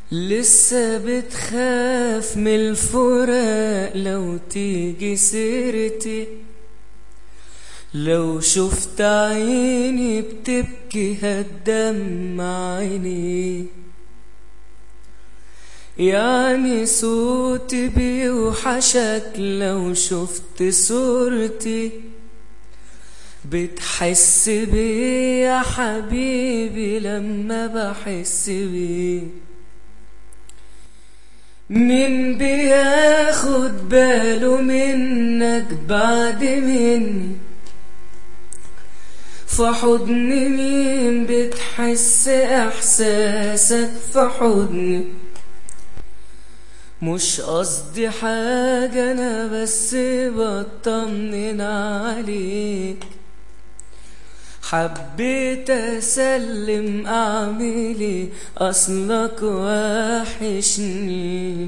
لسه بتخاف من الفراق لو تيجي سيرتي لو شفت عيني بتبكي هتدمع عيني يعني صوتي بيوحشك لو شفت صورتي بتحس بيه يا حبيبي لما بحس بيه مين بياخد باله منك بعد مني في حضن مين بتحس احساسك في حضني مش قصدي حاجة انا بس بطمن عليك حبيت اسلم اعملي اصلك وحشني